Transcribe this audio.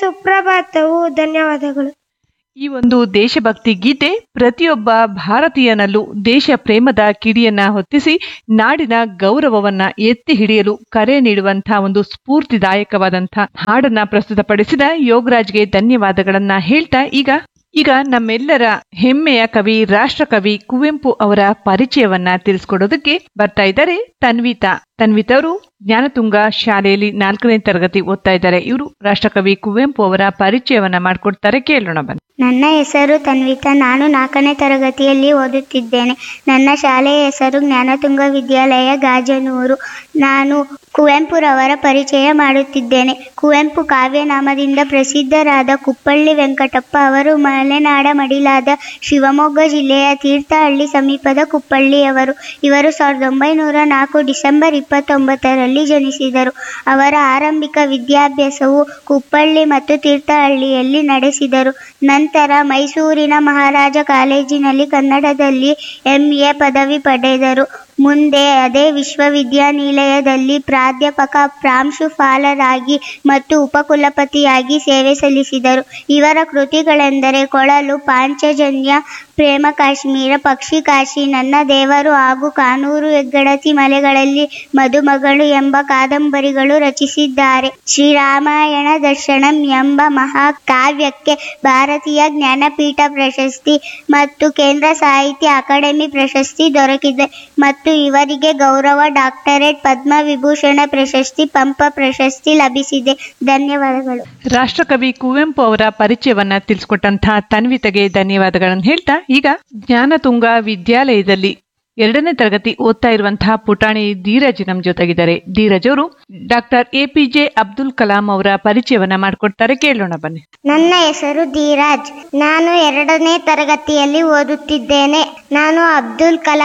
ಸುಪ್ರಭಾತವು ಧನ್ಯವಾದಗಳು ಈ ಒಂದು ದೇಶಭಕ್ತಿ ಗೀತೆ ಪ್ರತಿಯೊಬ್ಬ ಭಾರತೀಯನಲ್ಲೂ ದೇಶ ಪ್ರೇಮದ ಕಿಡಿಯನ್ನ ಹೊತ್ತಿಸಿ ನಾಡಿನ ಗೌರವವನ್ನ ಎತ್ತಿ ಹಿಡಿಯಲು ಕರೆ ನೀಡುವಂತಹ ಒಂದು ಸ್ಫೂರ್ತಿದಾಯಕವಾದಂತಹ ಹಾಡನ್ನ ಪ್ರಸ್ತುತಪಡಿಸಿದ ಯೋಗರಾಜ್ಗೆ ಧನ್ಯವಾದಗಳನ್ನ ಹೇಳ್ತಾ ಈಗ ಈಗ ನಮ್ಮೆಲ್ಲರ ಹೆಮ್ಮೆಯ ಕವಿ ರಾಷ್ಟ್ರಕವಿ ಕುವೆಂಪು ಅವರ ಪರಿಚಯವನ್ನ ತಿಳಿಸ್ಕೊಡೋದಕ್ಕೆ ಬರ್ತಾ ಇದ್ದಾರೆ ತನ್ವಿತಾ ತನ್ವಿತಾ ಅವರು ಜ್ಞಾನತುಂಗ ಶಾಲೆಯಲ್ಲಿ ನಾಲ್ಕನೇ ತರಗತಿ ಓದ್ತಾ ಇದ್ದಾರೆ ಇವರು ರಾಷ್ಟ್ರಕವಿ ಕುವೆಂಪು ಅವರ ಪರಿಚಯವನ್ನ ಮಾಡ್ಕೊಡ್ತಾರೆ ಕೇಳೋಣ ಬನ್ನಿ ನನ್ನ ಹೆಸರು ತನ್ವಿತಾ ನಾನು ನಾಲ್ಕನೇ ತರಗತಿಯಲ್ಲಿ ಓದುತ್ತಿದ್ದೇನೆ ನನ್ನ ಶಾಲೆಯ ಹೆಸರು ಜ್ಞಾನತುಂಗ ವಿದ್ಯಾಲಯ ಗಾಜನೂರು ನಾನು ಕುವೆಂಪುರವರ ಪರಿಚಯ ಮಾಡುತ್ತಿದ್ದೇನೆ ಕುವೆಂಪು ಕಾವ್ಯನಾಮದಿಂದ ಪ್ರಸಿದ್ಧರಾದ ಕುಪ್ಪಳ್ಳಿ ವೆಂಕಟಪ್ಪ ಅವರು ಮಲೆನಾಡ ಮಡಿಲಾದ ಶಿವಮೊಗ್ಗ ಜಿಲ್ಲೆಯ ತೀರ್ಥಹಳ್ಳಿ ಸಮೀಪದ ಕುಪ್ಪಳ್ಳಿಯವರು ಇವರು ಸಾವಿರದ ಒಂಬೈನೂರ ನಾಲ್ಕು ಡಿಸೆಂಬರ್ ಇಪ್ಪತ್ತೊಂಬತ್ತರಲ್ಲಿ ಜನಿಸಿದರು ಅವರ ಆರಂಭಿಕ ವಿದ್ಯಾಭ್ಯಾಸವು ಕುಪ್ಪಳ್ಳಿ ಮತ್ತು ತೀರ್ಥಹಳ್ಳಿಯಲ್ಲಿ ನಡೆಸಿದರು ನಂತರ ಮೈಸೂರಿನ ಮಹಾರಾಜ ಕಾಲೇಜಿನಲ್ಲಿ ಕನ್ನಡದಲ್ಲಿ ಎಂಎ ಪದವಿ ಪಡೆದರು ಮುಂದೆ ಅದೇ ವಿಶ್ವವಿದ್ಯಾನಿಲಯದಲ್ಲಿ ಪ್ರಾಧ್ಯಾಪಕ ಪ್ರಾಂಶುಪಾಲರಾಗಿ ಮತ್ತು ಉಪಕುಲಪತಿಯಾಗಿ ಸೇವೆ ಸಲ್ಲಿಸಿದರು ಇವರ ಕೃತಿಗಳೆಂದರೆ ಕೊಳಲು ಪಾಂಚಜನ್ಯ ಪ್ರೇಮ ಕಾಶ್ಮೀರ ಪಕ್ಷಿ ಕಾಶಿ ನನ್ನ ದೇವರು ಹಾಗೂ ಕಾನೂರು ಹೆಗ್ಗಡತಿ ಮಲೆಗಳಲ್ಲಿ ಮದುಮಗಳು ಎಂಬ ಕಾದಂಬರಿಗಳು ರಚಿಸಿದ್ದಾರೆ ಶ್ರೀರಾಮಾಯಣ ದರ್ಶನಂ ಎಂಬ ಮಹಾಕಾವ್ಯಕ್ಕೆ ಭಾರತೀಯ ಜ್ಞಾನಪೀಠ ಪ್ರಶಸ್ತಿ ಮತ್ತು ಕೇಂದ್ರ ಸಾಹಿತ್ಯ ಅಕಾಡೆಮಿ ಪ್ರಶಸ್ತಿ ದೊರಕಿದೆ ಮತ್ತು ಇವರಿಗೆ ಗೌರವ ಡಾಕ್ಟರೇಟ್ ಪದ್ಮವಿಭೂಷಣ ಪ್ರಶಸ್ತಿ ಪಂಪ ಪ್ರಶಸ್ತಿ ಲಭಿಸಿದೆ ಧನ್ಯವಾದಗಳು ರಾಷ್ಟ್ರಕವಿ ಕುವೆಂಪು ಅವರ ಪರಿಚಯವನ್ನ ತಿಳಿಸ್ಕೊಟ್ಟಂತಹ ತನ್ವಿತಗೆ ಧನ್ಯವಾದಗಳನ್ನು ಹೇಳ್ತಾ ಈಗ ಜ್ಞಾನತುಂಗ ವಿದ್ಯಾಲಯದಲ್ಲಿ ಎರಡನೇ ತರಗತಿ ಓದ್ತಾ ಇರುವಂತಹ ಪುಟಾಣಿ ಧೀರಜ್ ನಮ್ ಜೊತೆಗಿದ್ದಾರೆ ಧೀರಜ್ ಅವರು doctor A P J Abdul Kalam ಅವರ ಪರಿಚಯವನ್ನ ಮಾಡ್ಕೊಡ್ತಾರೆ ಕೇಳೋಣ ಬನ್ನಿ ನನ್ನ ಹೆಸರು ಧೀರಾಜ್ ನಾನು ಎರಡನೇ ತರಗತಿಯಲ್ಲಿ ಓದುತ್ತಿದ್ದೇನೆ ನಾನು ಅಬ್ದುಲ್ ಕಲಾಂ